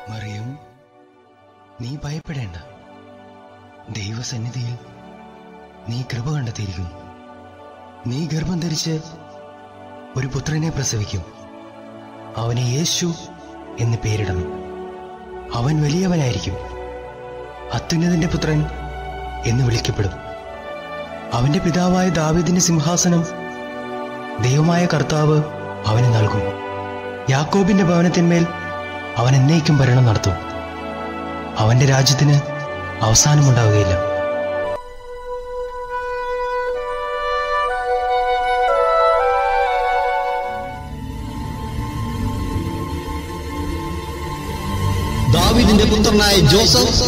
മറിയം നീ ഭയപ്പെടേണ്ട ദൈവസന്നിധിയിൽ നീ കൃപ കണ്ടെത്തിയിരിക്കുന്നു നീ ഗർഭം ധരിച്ച് ഒരു പുത്രനെ പ്രസവിക്കും അവനെ യേശു എന്ന് പേരിടണം അവൻ വലിയവനായിരിക്കും അത്യുന്നതിന്റെ പുത്രൻ എന്ന് വിളിക്കപ്പെടും അവന്റെ പിതാവായ ദാവീദിന്റെ സിംഹാസനം ദൈവമായ കർത്താവ് അവന് നൽകും യാക്കോബിന്റെ ഭവനത്തിന്മേൽ അവൻ എന്നേക്കും ഭരണം നടത്തും അവന്റെ രാജ്യത്തിന് അവസാനമുണ്ടാവുകയില്ല ദാവിദിന്റെ പുത്രനായ ജോസഫ്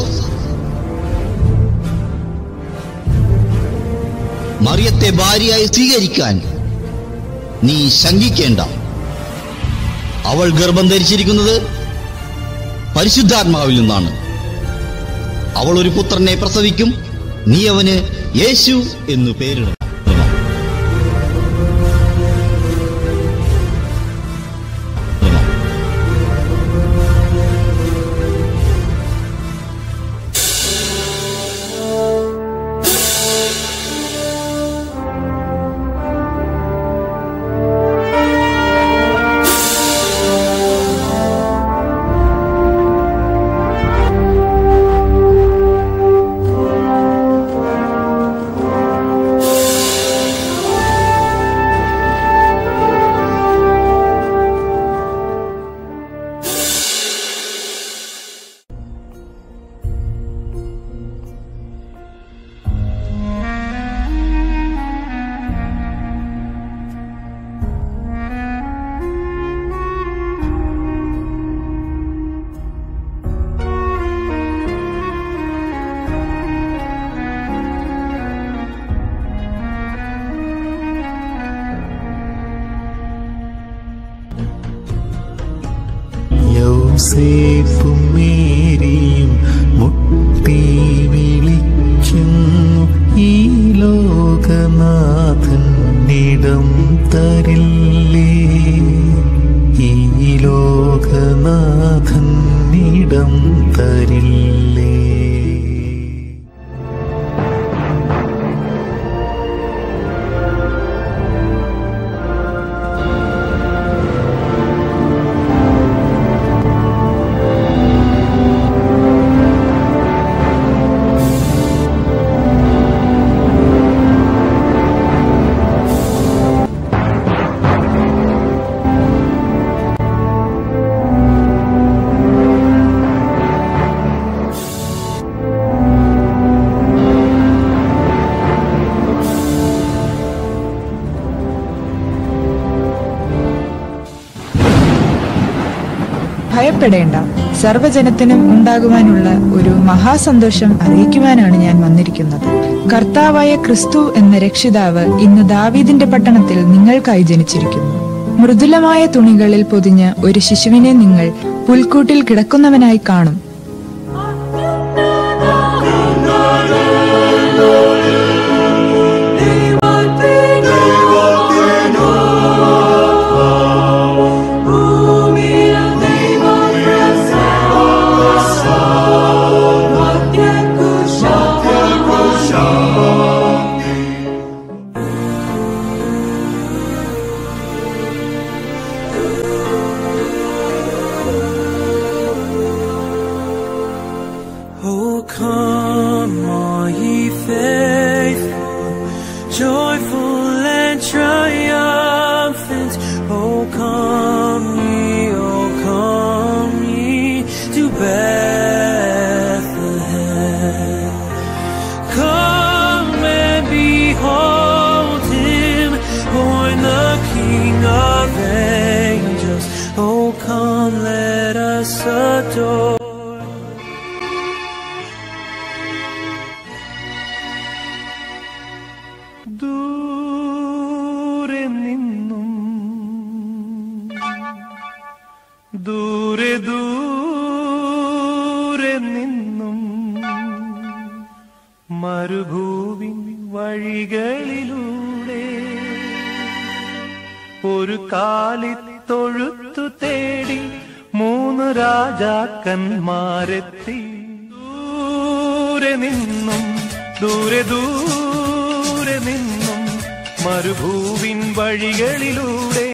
മറിയത്തെ ഭാര്യയായി സ്വീകരിക്കാൻ നീ ശങ്കിക്കേണ്ട അവൾ ഗർഭം ധരിച്ചിരിക്കുന്നത് പരിശുദ്ധാത്മാവിൽ നിന്നാണ് അവൾ ഒരു പുത്രനെ പ്രസവിക്കും നീ അവന് യേശു എന്ന് പേരിടണം യൗസേപ്പും മേരിയും മുട്ടി വിളിക്കുന്നു ഈ ലോകനാഥനിടം തരില്ലേ ഈ ലോകനാഥനിടം തരില്ലേ ഭയപ്പെടേണ്ട സർവജനത്തിനും ഉണ്ടാകുവാനുള്ള ഒരു മഹാസന്തോഷം അറിയിക്കുവാനാണ് ഞാൻ വന്നിരിക്കുന്നത് കർത്താവായ ക്രിസ്തു എന്ന രക്ഷിതാവ് ഇന്ന് ദാവീദിന്റെ പട്ടണത്തിൽ നിങ്ങൾക്കായി ജനിച്ചിരിക്കുന്നു മൃദുലമായ തുണികളിൽ പൊതിഞ്ഞ ഒരു ശിശുവിനെ നിങ്ങൾ പുൽക്കൂട്ടിൽ കിടക്കുന്നവനായി കാണും Oh, come, all ye faithful, joyful and triumphant. Oh, come ye, oh, come ye to Bethlehem. Come and behold him, born the King of angels. Oh, come, let us adore. ദൂരെ നിന്നും ദൂരെ ദൂരെ നിന്നും മരുഭൂവിൻ വഴികളിലൂടെ ഒരു കാലിത്തൊഴുത്തു തേടി മൂന്ന് രാജാക്കന്മാരെത്തി ദൂരെ നിന്നും ദൂരെ ദൂരെ നിന്നും മരുഭൂവിൻ വഴികളിലൂടെ